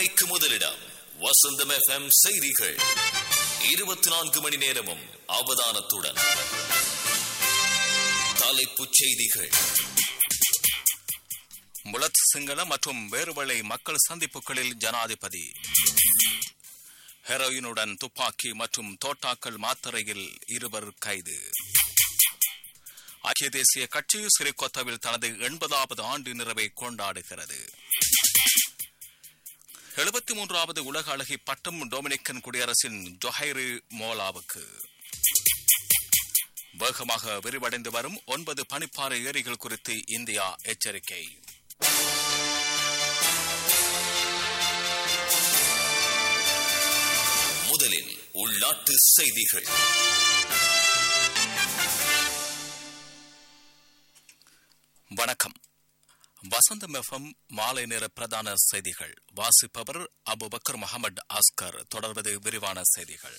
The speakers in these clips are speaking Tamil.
மணிக்கு முதலிடம் வசந்தம் எஃப்எம் செய்திகள் இருபத்தி நான்கு மணி நேரமும் அவதானத்துடன் தலைப்புச் செய்திகள் முலத் சிங்கள மற்றும் வேறுவளை மக்கள் சந்திப்புகளில் ஜனாதிபதி ஹெரோயினுடன் துப்பாக்கி மற்றும் தோட்டாக்கள் மாத்தறையில் இருவர் கைது ஐக்கிய தேசிய கட்சி சிறிகொத்தவில் தனது எண்பதாவது ஆண்டு நிறைவை கொண்டாடுகிறது எழுபத்தி மூன்றாவது உலக அழகி பட்டம் டொமினிக்கன் குடியரசின் ஜொஹைரு மோலாவுக்கு வேகமாக விரிவடைந்து வரும் ஒன்பது பனிப்பாறை ஏரிகள் குறித்து இந்தியா எச்சரிக்கை முதலில் உள்நாட்டு செய்திகள் வணக்கம் வசந்தம் எஃப்எம் மாலை நேர பிரதான செய்திகள் வாசிப்பவர் அபுபக்கர் முகமது ஆஸ்கர் தொடர்வது விரிவான செய்திகள்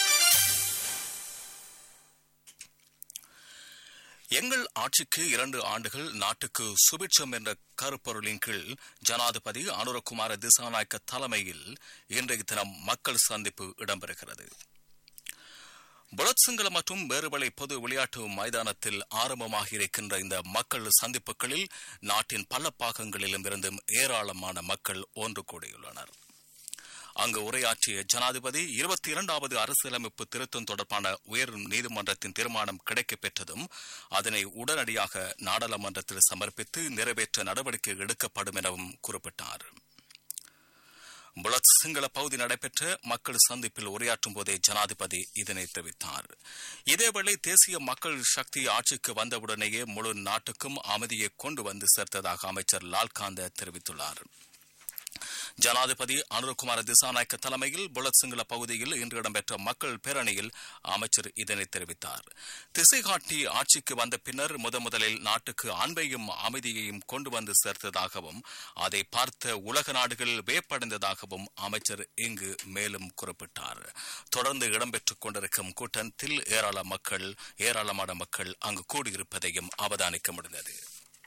எங்கள் ஆட்சிக்கு இரண்டு ஆண்டுகள் நாட்டுக்கு சுபிட்சம் என்ற கருப்பொருளின் கீழ் ஜனாதிபதி அனுரகுமார திசாநாயக்க தலைமையில் இன்றைய தினம் மக்கள் சந்திப்பு இடம்பெறுகிறது புலத்சிங்கள மற்றும் வேறுபலை பொது விளையாட்டு மைதானத்தில் ஆரம்பமாக இருக்கின்ற இந்த மக்கள் சந்திப்புகளில் நாட்டின் பல பாகங்களிலும் இருந்தும் ஏராளமான மக்கள் ஒன்று கூடியுள்ளனர் அங்கு உரையாற்றிய ஜனாதிபதி இருபத்தி இரண்டாவது அரசியலமைப்பு திருத்தம் தொடர்பான உயர் நீதிமன்றத்தின் தீர்மானம் கிடைக்கப் பெற்றதும் அதனை உடனடியாக நாடாளுமன்றத்தில் சமர்ப்பித்து நிறைவேற்ற நடவடிக்கை எடுக்கப்படும் எனவும் குறிப்பிட்டார் புலத் சிங்கள பகுதி நடைபெற்ற மக்கள் சந்திப்பில் உரையாற்றும் போதே ஜனாதிபதி இதனை தெரிவித்தார் இதேவேளை தேசிய மக்கள் சக்தி ஆட்சிக்கு வந்தவுடனேயே முழு நாட்டுக்கும் அமைதியை கொண்டு வந்து சேர்த்ததாக அமைச்சர் லால்காந்த தெரிவித்துள்ளார் ஜனாதிபதி அனுரகுமார திசாநாயக்க தலைமையில் புலத் சிங்கள பகுதியில் இன்று இடம்பெற்ற மக்கள் பேரணியில் அமைச்சர் இதனை தெரிவித்தார் திசை காட்டி ஆட்சிக்கு வந்த பின்னர் முதலில் நாட்டுக்கு அன்பையும் அமைதியையும் கொண்டு வந்து சேர்த்ததாகவும் அதை பார்த்த உலக நாடுகள் வேப்படைந்ததாகவும் அமைச்சர் இங்கு மேலும் குறிப்பிட்டார் தொடர்ந்து இடம்பெற்றுக் கொண்டிருக்கும் கூட்டத்தில் ஏராள மக்கள் ஏராளமான மக்கள் அங்கு கூடியிருப்பதையும் அவதானிக்க முடிந்தது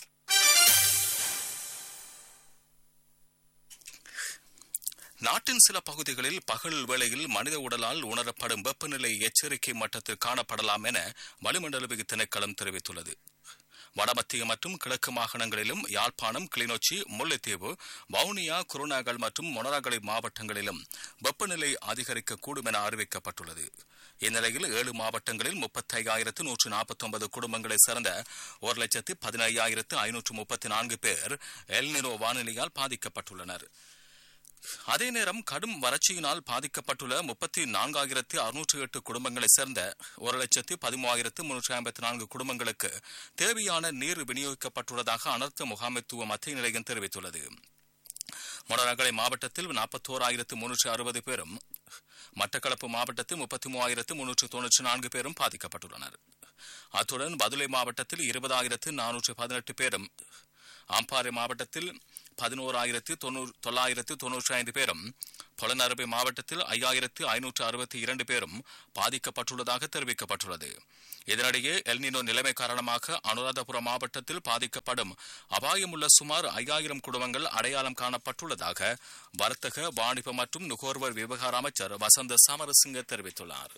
நாட்டின் சில பகுதிகளில் பகல் வேளையில் மனித உடலால் உணரப்படும் வெப்பநிலை எச்சரிக்கை மட்டத்தில் காணப்படலாம் என வளிமண்டலவிய திணைக்களம் தெரிவித்துள்ளது வடமத்திய மற்றும் கிழக்கு மாகாணங்களிலும் யாழ்ப்பாணம் கிளிநொச்சி முல்லைத்தீவு வவுனியா குருநாகல் மற்றும் மொனராகலை மாவட்டங்களிலும் வெப்பநிலை அதிகரிக்கக்கூடும் என அறிவிக்கப்பட்டுள்ளது இந்நிலையில் ஏழு மாவட்டங்களில் முப்பத்தி ஐயாயிரத்து நூற்று நாற்பத்தி ஒன்பது குடும்பங்களைச் சேர்ந்த ஒரு லட்சத்து பதினையாயிரத்து ஐநூற்று முப்பத்தி நான்கு பேர் எல்நினோ வானிலையால் பாதிக்கப்பட்டுள்ளனர் அதே நேரம் கடும் வறட்சியினால் பாதிக்கப்பட்டுள்ள முப்பத்தி நான்காயிரத்து அறுநூற்று எட்டு குடும்பங்களைச் சேர்ந்த ஒரு லட்சத்து பதிமூவாயிரத்து முன்னூற்றி ஐம்பத்தி நான்கு குடும்பங்களுக்கு தேவையான நீர் விநியோகிக்கப்பட்டுள்ளதாக அனர்த்த முகாமைத்துவ மத்திய நிலையம் தெரிவித்துள்ளது மொனரகலை மாவட்டத்தில் நாற்பத்தோராயிரத்து முன்னூற்று அறுபது பேரும் மட்டக்களப்பு மாவட்டத்தில் முப்பத்தி மூவாயிரத்து முன்னூற்று தொன்னூற்றி நான்கு பேரும் பாதிக்கப்பட்டுள்ளனர் அத்துடன் பதுளை மாவட்டத்தில் இருபதாயிரத்து நானூற்று பதினெட்டு பேரும் அம்பாறை மாவட்டத்தில் பதினோராயிரத்து தொண்ணூறு தொள்ளாயிரத்து தொன்னூற்றி ஐந்து பேரும் பொலனறுபை மாவட்டத்தில் ஐயாயிரத்து ஐநூற்று அறுபத்தி இரண்டு பேரும் பாதிக்கப்பட்டுள்ளதாக தெரிவிக்கப்பட்டுள்ளது இதனிடையே எல்னினோ நிலைமை காரணமாக அனுராதபுரம் மாவட்டத்தில் பாதிக்கப்படும் அபாயமுள்ள சுமார் ஐயாயிரம் குடும்பங்கள் அடையாளம் காணப்பட்டுள்ளதாக வர்த்தக வாணிப மற்றும் நுகர்வோர் விவகார அமைச்சர் வசந்த சமரசிங்க தெரிவித்துள்ளார்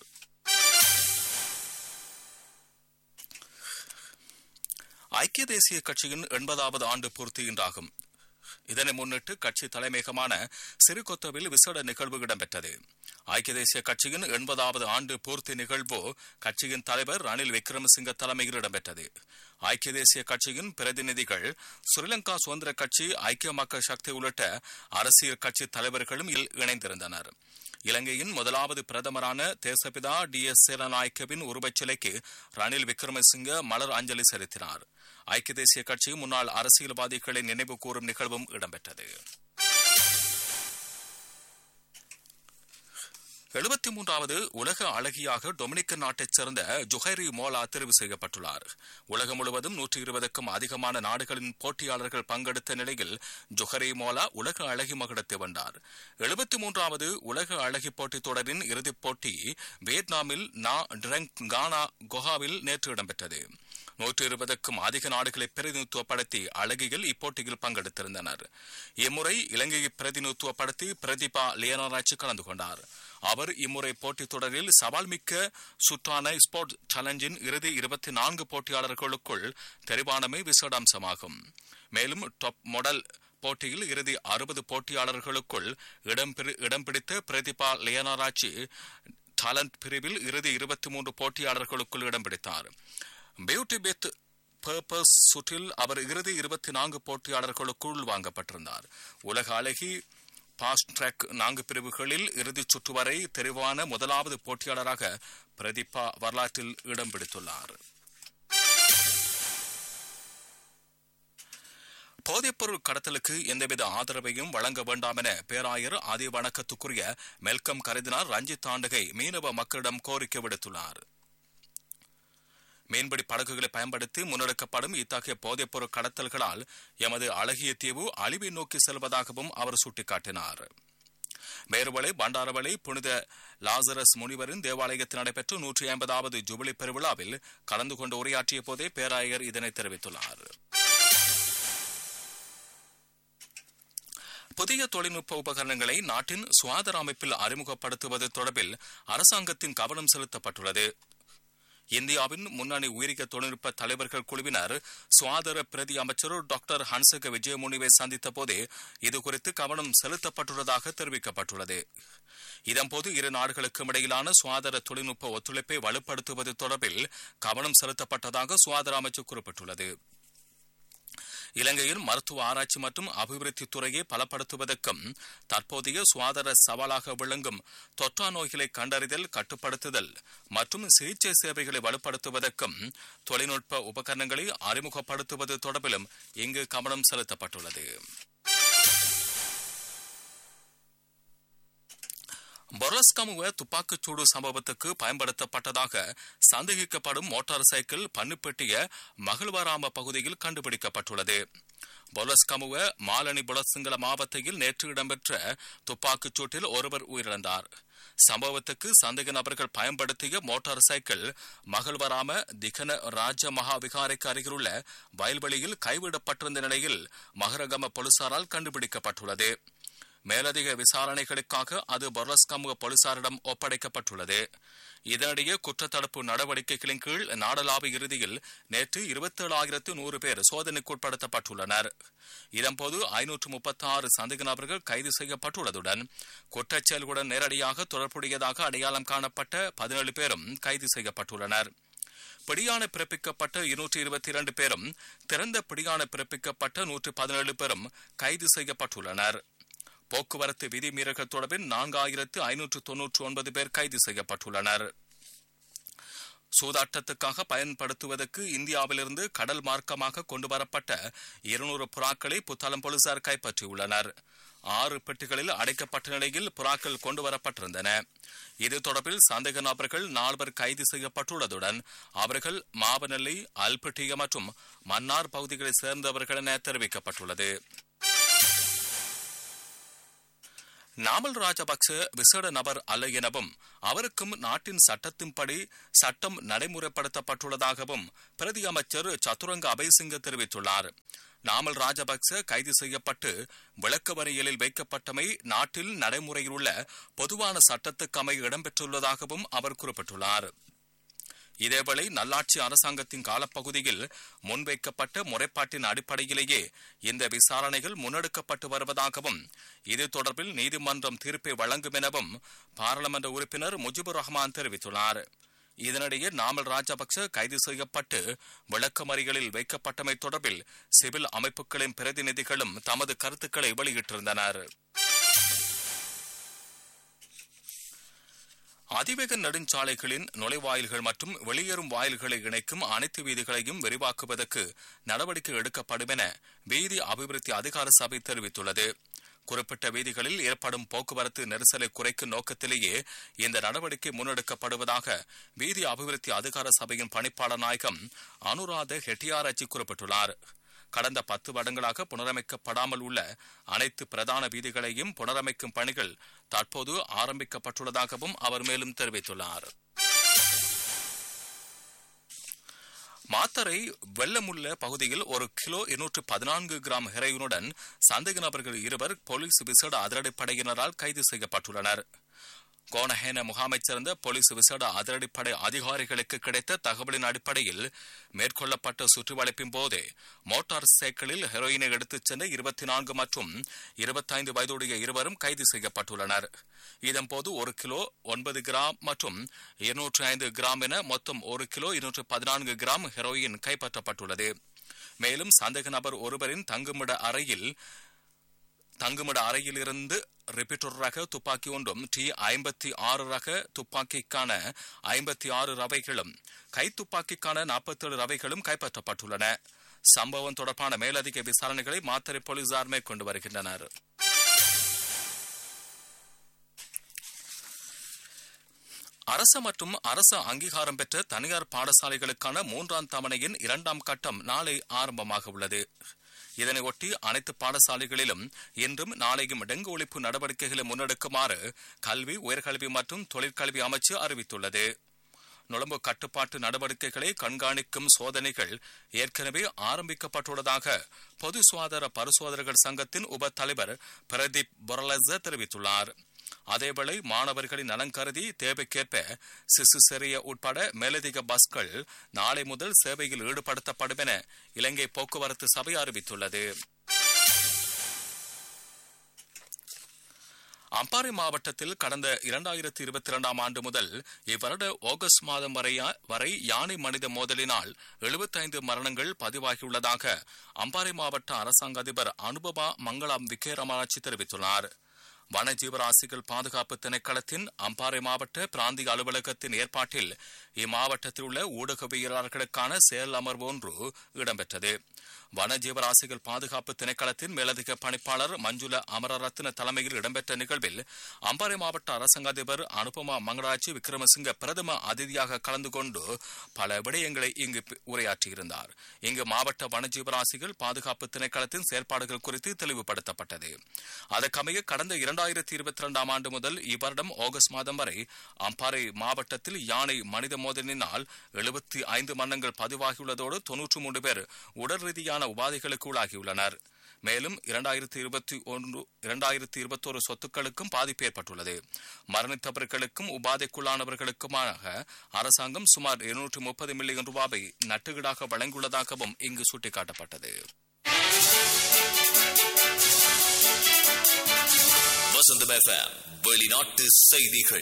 ஐக்கிய தேசிய கட்சியின் எண்பதாவது ஆண்டு பூர்த்தி இன்றாகும் இதனை முன்னிட்டு கட்சி தலைமையகமான சிறுகொத்தவில் விசேட நிகழ்வு இடம்பெற்றது ஐக்கிய தேசிய கட்சியின் எண்பதாவது ஆண்டு பூர்த்தி நிகழ்வு கட்சியின் தலைவர் ரணில் விக்ரமசிங்க தலைமையில் இடம்பெற்றது ஐக்கிய தேசிய கட்சியின் பிரதிநிதிகள் ஸ்ரீலங்கா சுதந்திர கட்சி ஐக்கிய மக்கள் சக்தி உள்ளிட்ட அரசியல் கட்சி தலைவர்களும் இதில் இணைந்திருந்தனர் இலங்கையின் முதலாவது பிரதமரான தேசபிதா டி எஸ் சேனநாயக்கவின் உருவச்சிலைக்கு ரணில் விக்ரமசிங்க மலர் அஞ்சலி செலுத்தினார் ஐக்கிய தேசிய கட்சி முன்னாள் அரசியல்வாதிகளை நினைவு கூறும் நிகழ்வும் இடம்பெற்றது எழுபத்தி மூன்றாவது உலக அழகியாக டொமினிக்கன் நாட்டைச் சேர்ந்த ஜுஹைரி மோலா தெரிவு செய்யப்பட்டுள்ளார் உலகம் முழுவதும் நூற்றி இருபதுக்கும் அதிகமான நாடுகளின் போட்டியாளர்கள் பங்கெடுத்த நிலையில் ஜுஹரி மோலா உலக அழகி மகுடத்தை வென்றார் எழுபத்தி மூன்றாவது உலக அழகி போட்டித் தொடரின் இறுதிப் போட்டி வியட்நாமில் நா ட்ரெங் கானா கொஹாவில் நேற்று இடம்பெற்றது நூற்று இருபதுக்கும் அதிக நாடுகளை பிரதிநிதித்துவப்படுத்தி அழகிகள் இப்போட்டியில் பங்கெடுத்திருந்தனர் இம்முறை இலங்கையை பிரதிநிதித்துவப்படுத்தி பிரதிபா லியனராட்சி கலந்து கொண்டார் அவர் இம்முறை போட்டித் தொடரில் சவால் மிக்க சுற்றான ஸ்போர்ட் சேலஞ்சின் இறுதி இருபத்தி நான்கு போட்டியாளர்களுக்குள் தெரிவானமை விசேட அம்சமாகும் மேலும் டாப் மாடல் போட்டியில் இறுதி அறுபது போட்டியாளர்களுக்குள் இடம் பிடி- இடம் பிடித்த பிரதிபா லியனராட்சி டாலண்ட் பிரிவில் இறுதி இருபத்தி மூன்று போட்டியாளர்களுக்குள் இடம் பிடித்தார் பியூட்டி பெத் பர்பஸ் சுற்றில் அவர் இறுதி இருபத்தி நான்கு போட்டியாளர்களுக்குள் வாங்கப்பட்டிருந்தார் உலக அழகி பாஸ்ட் ட்ராக் நான்கு பிரிவுகளில் இறுதிச் சுற்று வரை தெரிவான முதலாவது போட்டியாளராக பிரதீபா வரலாற்றில் இடம் பிடித்துள்ளார் போதைப்பொருள் கடத்தலுக்கு எந்தவித ஆதரவையும் வழங்க வேண்டாம் என பேராயர் ஆதி வணக்கத்துக்குரிய மெல்கம் கருதினார் ரஞ்சித் ஆண்டகை மீனவ மக்களிடம் கோரிக்கை விடுத்துள்ளார் மீன்பிடி படகுகளை பயன்படுத்தி முன்னெடுக்கப்படும் இத்தகைய போதைப்பொருள் கடத்தல்களால் எமது அழகிய தீவு அழிவை நோக்கி செல்வதாகவும் அவர் சுட்டிக்காட்டினார் வேறுவளை பண்டாரவளை புனித லாசரஸ் முனிவரின் தேவாலயத்தில் நடைபெற்ற நூற்றி ஐம்பதாவது ஜூபிலி பெருவிழாவில் கலந்து கொண்டு உரையாற்றிய போதே பேராயர் இதனை தெரிவித்துள்ளார் புதிய தொழில்நுட்ப உபகரணங்களை நாட்டின் சுகாதார அமைப்பில் அறிமுகப்படுத்துவது தொடர்பில் அரசாங்கத்தின் கவனம் செலுத்தப்பட்டுள்ளது இந்தியாவின் முன்னணி உயிரிக தொழில்நுட்ப தலைவர்கள் குழுவினர் சுகாதார பிரதி அமைச்சர் டாக்டர் ஹன்சக விஜயமுனிவை சந்தித்த போதே இதுகுறித்து கவனம் செலுத்தப்பட்டுள்ளதாக தெரிவிக்கப்பட்டுள்ளது இதன்போது இரு நாடுகளுக்கும் இடையிலான சுகாதார தொழில்நுட்ப ஒத்துழைப்பை வலுப்படுத்துவது தொடர்பில் கவனம் செலுத்தப்பட்டதாக சுகாதார அமைச்சர் குறிப்பிட்டுள்ளது இலங்கையில் மருத்துவ ஆராய்ச்சி மற்றும் அபிவிருத்தி துறையை பலப்படுத்துவதற்கும் தற்போதைய சுகாதார சவாலாக விளங்கும் தொற்றா நோய்களை கண்டறிதல் கட்டுப்படுத்துதல் மற்றும் சிகிச்சை சேவைகளை வலுப்படுத்துவதற்கும் தொழில்நுட்ப உபகரணங்களை அறிமுகப்படுத்துவது தொடர்பிலும் இங்கு கவனம் செலுத்தப்பட்டுள்ளது பொரஸ்கமுவ துப்பாக்கிச்சூடு சம்பவத்துக்கு பயன்படுத்தப்பட்டதாக சந்தேகிக்கப்படும் மோட்டார் சைக்கிள் பன்னிப்பட்டிய மகிழ்வராம பகுதியில் கண்டுபிடிக்கப்பட்டுள்ளது பொலஸ்கமுவ மாலனி புலசிங்கள மாவட்டத்தில் நேற்று இடம்பெற்ற துப்பாக்கிச் சூட்டில் ஒருவர் உயிரிழந்தார் சம்பவத்துக்கு சந்தேக நபர்கள் பயன்படுத்திய மோட்டார் சைக்கிள் மகள்வராம திகன ராஜ மகா விகாரைக்கு அருகிலுள்ள வயல்வெளியில் கைவிடப்பட்டிருந்த நிலையில் மகரகம போலீசாரால் கண்டுபிடிக்கப்பட்டுள்ளது மேலதிக விசாரணைகளுக்காக அது பொர்லஸ்கமுக போலீசாரிடம் ஒப்படைக்கப்பட்டுள்ளது இதனிடையே குற்றத்தடுப்பு நடவடிக்கைகளின் கீழ் நாடளாவிய இறுதியில் நேற்று இருபத்தேழாயிரத்து நூறு பேர் சோதனைக்குட்படுத்தப்பட்டுள்ளனர் இதன்போது ஐநூற்று முப்பத்தி ஆறு சந்தேக நபர்கள் கைது செய்யப்பட்டுள்ளதுடன் குற்றச் செயல்களுடன் நேரடியாக தொடர்புடையதாக அடையாளம் காணப்பட்ட பதினேழு பேரும் கைது செய்யப்பட்டுள்ளனர் பிடியான பிறப்பிக்கப்பட்ட இருநூற்றி இருபத்தி இரண்டு பேரும் திறந்த பிடியான பிறப்பிக்கப்பட்ட நூற்று பதினேழு பேரும் கைது செய்யப்பட்டுள்ளனர் போக்குவரத்து விதிமீறல்கள் தொடர்பில் நான்காயிரத்து ஐநூற்று தொன்னூற்று ஒன்பது பேர் கைது செய்யப்பட்டுள்ளனர் சூதாட்டத்துக்காக பயன்படுத்துவதற்கு இந்தியாவிலிருந்து கடல் மார்க்கமாக கொண்டுவரப்பட்ட இருநூறு புறாக்களை புத்தளம் போலீசார் கைப்பற்றியுள்ளனர் ஆறு பெட்டிகளில் அடைக்கப்பட்ட நிலையில் புறாக்கள் கொண்டுவரப்பட்டிருந்தன இது தொடர்பில் சந்தேக நபர்கள் நால்வர் கைது செய்யப்பட்டுள்ளதுடன் அவர்கள் மாவனெல்லை அல்பட்டிய மற்றும் மன்னார் பகுதிகளைச் சேர்ந்தவர்கள் என தெரிவிக்கப்பட்டுள்ளது நாமல் ராஜபக்ச விசேட நபர் அல்ல எனவும் அவருக்கும் நாட்டின் சட்டத்தின்படி சட்டம் நடைமுறைப்படுத்தப்பட்டுள்ளதாகவும் பிரதி அமைச்சர் சதுரங்க அபய்சிங்க தெரிவித்துள்ளார் நாமல் ராஜபக்ச கைது செய்யப்பட்டு விளக்க வரையலில் வைக்கப்பட்டமை நாட்டில் நடைமுறையில் உள்ள பொதுவான சட்டத்துக்கு அமைய இடம்பெற்றுள்ளதாகவும் அவர் குறிப்பிட்டுள்ளார் இதேவேளை நல்லாட்சி அரசாங்கத்தின் காலப்பகுதியில் முன்வைக்கப்பட்ட முறைப்பாட்டின் அடிப்படையிலேயே இந்த விசாரணைகள் முன்னெடுக்கப்பட்டு வருவதாகவும் இது தொடர்பில் நீதிமன்றம் தீர்ப்பை வழங்கும் எனவும் பாராளுமன்ற உறுப்பினர் முஜிபுர் ரஹ்மான் தெரிவித்துள்ளார் இதனிடையே நாமல் ராஜபக்ச கைது செய்யப்பட்டு விளக்கமறிகளில் வைக்கப்பட்டமை தொடர்பில் சிவில் அமைப்புகளின் பிரதிநிதிகளும் தமது கருத்துக்களை வெளியிட்டிருந்தனர் அதிவேக நெடுஞ்சாலைகளின் நுழைவாயில்கள் மற்றும் வெளியேறும் வாயில்களை இணைக்கும் அனைத்து வீதிகளையும் விரிவாக்குவதற்கு நடவடிக்கை எடுக்கப்படும் என வீதி அபிவிருத்தி அதிகார சபை தெரிவித்துள்ளது குறிப்பிட்ட வீதிகளில் ஏற்படும் போக்குவரத்து நெரிசலை குறைக்கும் நோக்கத்திலேயே இந்த நடவடிக்கை முன்னெடுக்கப்படுவதாக வீதி அபிவிருத்தி அதிகார சபையின் பணிப்பாளர் நாயகம் அனுராத ஹெட்டியாராச்சி குறிப்பிட்டுள்ளார் கடந்த பத்து வருடங்களாக புனரமைக்கப்படாமல் உள்ள அனைத்து பிரதான வீதிகளையும் புனரமைக்கும் பணிகள் தற்போது ஆரம்பிக்கப்பட்டுள்ளதாகவும் அவர் மேலும் தெரிவித்துள்ளார் மாத்தரை வெள்ளமுள்ள பகுதியில் ஒரு கிலோ இருநூற்று பதினான்கு கிராம் ஹெரோயினுடன் சந்தேக நபர்கள் இருவர் போலீஸ் விசேட அதிரடிப்படையினரால் கைது செய்யப்பட்டுள்ளனர் கோனஹேன முகாமைச் சேர்ந்த போலீஸ் விசேட அதிரடிப்படை அதிகாரிகளுக்கு கிடைத்த தகவலின் அடிப்படையில் மேற்கொள்ளப்பட்ட சுற்றுவளைப்பின் போது மோட்டார் சைக்கிளில் ஹெரோயினை எடுத்துச் சென்ற இருபத்தி நான்கு மற்றும் இருபத்தைந்து வயதுடைய இருவரும் கைது செய்யப்பட்டுள்ளனர் இதன்போது ஒரு கிலோ ஒன்பது கிராம் மற்றும் இருநூற்று ஐந்து கிராம் என மொத்தம் ஒரு கிலோ இருநூற்று பதினான்கு கிராம் ஹெரோயின் கைப்பற்றப்பட்டுள்ளது மேலும் சந்தேக நபர் ஒருவரின் தங்குமிட அறையில் தங்குமிட அறையிலிருந்து ரிப்பீட்டர் ரக துப்பாக்கி ஒன்றும் டி ஐம்பத்தி ஆறு ரக துப்பாக்கிக்கான ஐம்பத்தி ஆறு ரவைகளும் கைத்துப்பாக்கிக்கான நாற்பத்தேழு ரவைகளும் கைப்பற்றப்பட்டுள்ளன சம்பவம் தொடர்பான மேலதிக விசாரணைகளை மாத்தறை போலீசார் மேற்கொண்டு வருகின்றனர் அரச மற்றும் அரசு அங்கீகாரம் பெற்ற தனியார் பாடசாலைகளுக்கான மூன்றாம் தவணையின் இரண்டாம் கட்டம் நாளை ஆரம்பமாக உள்ளது இதனையொட்டி அனைத்து பாடசாலைகளிலும் இன்றும் நாளையும் டெங்கு ஒழிப்பு நடவடிக்கைகளை முன்னெடுக்குமாறு கல்வி உயர்கல்வி மற்றும் தொழிற்கல்வி அமைச்சு அறிவித்துள்ளது நுழம்பு கட்டுப்பாட்டு நடவடிக்கைகளை கண்காணிக்கும் சோதனைகள் ஏற்கனவே ஆரம்பிக்கப்பட்டுள்ளதாக பொது சுகாதார பரிசோதகர்கள் சங்கத்தின் உப தலைவர் பிரதீப் பொரலச தெரிவித்துள்ளார் அதேவேளை மாணவர்களின் நலன் கருதி தேவைக்கேற்ப சிசு சிறிய உட்பட மேலதிக பஸ்கள் நாளை முதல் சேவையில் ஈடுபடுத்தப்படும் என இலங்கை போக்குவரத்து சபை அறிவித்துள்ளது அம்பாறை மாவட்டத்தில் கடந்த இரண்டாயிரத்தி இருபத்தி இரண்டாம் ஆண்டு முதல் இவ்வருட ஆகஸ்ட் மாதம் வரை யானை மனித மோதலினால் எழுபத்தைந்து மரணங்கள் பதிவாகியுள்ளதாக அம்பாறை மாவட்ட அரசாங்க அதிபர் அனுபவா மங்களாம் விக்கேரமாட்சி தெரிவித்துள்ளார் வனஜீவராசிகள் பாதுகாப்பு திணைக்களத்தின் அம்பாறை மாவட்ட பிராந்திய அலுவலகத்தின் ஏற்பாட்டில் இம்மாவட்டத்தில் உள்ள ஊடகவியலாளர்களுக்கான செயல் அமர்வு ஒன்று இடம்பெற்றது வனஜீவராசிகள் பாதுகாப்பு திணைக்களத்தின் மேலதிக பணிப்பாளர் மஞ்சுள அமரரத்ன தலைமையில் இடம்பெற்ற நிகழ்வில் அம்பாறை மாவட்ட அரசாங்க அதிபர் அனுபமா மங்களாட்சி விக்ரமசிங்க பிரதம அதிதியாக கலந்து கொண்டு பல விடயங்களை இங்கு உரையாற்றியிருந்தார் இங்கு மாவட்ட வனஜீவராசிகள் பாதுகாப்பு திணைக்களத்தின் செயற்பாடுகள் குறித்து தெளிவுபடுத்தப்பட்டது அதற்கமைய கடந்த இரண்டாயிரத்தி இருபத்தி இரண்டாம் ஆண்டு முதல் இவ்வருடம் ஆகஸ்ட் மாதம் வரை அம்பாறை மாவட்டத்தில் யானை மனித மோதலினால் எழுபத்தி ஐந்து மரணங்கள் பதிவாகியுள்ளதோடு தொன்னூற்று மூன்று பேர் உடல் ரீதியான உபாதைகளுக்கு உள்ளாகியுள்ளனர் மேலும் இரண்டாயிரத்தி இருபத்தி ஒன்று இரண்டாயிரத்தி இருபத்தோரு சொத்துக்களுக்கும் பாதிப்பு ஏற்பட்டுள்ளது மரணித்தவர்களுக்கும் உபாதைக்குள்ளானவர்களுக்குமாக அரசாங்கம் சுமார் இருநூற்று முப்பது மில்லியன் ரூபாவை நட்டுகீடாக வழங்கியுள்ளதாகவும் இங்கு சுட்டிக்காட்டப்பட்டது வசந்தம் எஃப்எம் வெளிநாட்டு செய்திகள்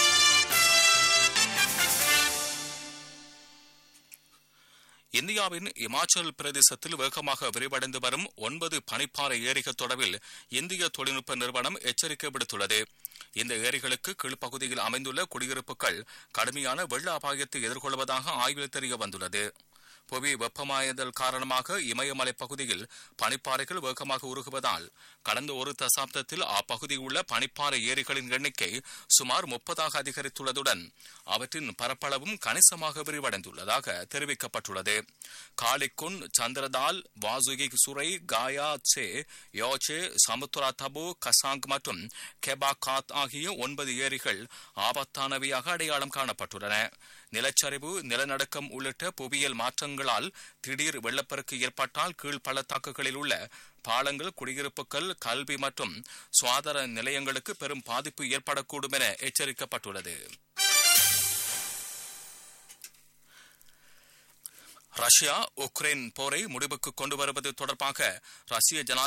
இந்தியாவின் இமாச்சல் பிரதேசத்தில் வேகமாக விரிவடைந்து வரும் ஒன்பது பனிப்பாறை ஏரிகள் தொடர்பில் இந்திய தொழில்நுட்ப நிறுவனம் எச்சரிக்கை விடுத்துள்ளது இந்த ஏரிகளுக்கு கீழ்ப்பகுதியில் அமைந்துள்ள குடியிருப்புகள் கடுமையான வெள்ள அபாயத்தை எதிர்கொள்வதாக ஆய்வில் தெரிய வந்துள்ளது புவி வெப்பமாயதல் காரணமாக இமயமலை பகுதியில் பனிப்பாறைகள் வேகமாக உருகுவதால் கடந்த ஒரு தசாப்தத்தில் அப்பகுதியில் உள்ள பனிப்பாறை ஏரிகளின் எண்ணிக்கை சுமார் முப்பதாக அதிகரித்துள்ளதுடன் அவற்றின் பரப்பளவும் கணிசமாக விரிவடைந்துள்ளதாக தெரிவிக்கப்பட்டுள்ளது காளிக்குன் சந்திரதால் வாசுகி சுரை காயா சே யோச்சே சமுத்ரா தபு கசாங் மற்றும் கெபா காத் ஆகிய ஒன்பது ஏரிகள் ஆபத்தானவையாக அடையாளம் காணப்பட்டுள்ளன நிலச்சரிவு நிலநடுக்கம் உள்ளிட்ட புவியியல் மாற்றங்களால் திடீர் வெள்ளப்பெருக்கு ஏற்பட்டால் கீழ் பள்ளத்தாக்குகளில் உள்ள பாலங்கள் குடியிருப்புகள் கல்வி மற்றும் சுகாதார நிலையங்களுக்கு பெரும் பாதிப்பு ஏற்படக்கூடும் என எச்சரிக்கப்பட்டுள்ளது ரஷ்யா உக்ரைன் போரை முடிவுக்கு கொண்டு வருவது தொடர்பாக ரஷ்ய ஜனா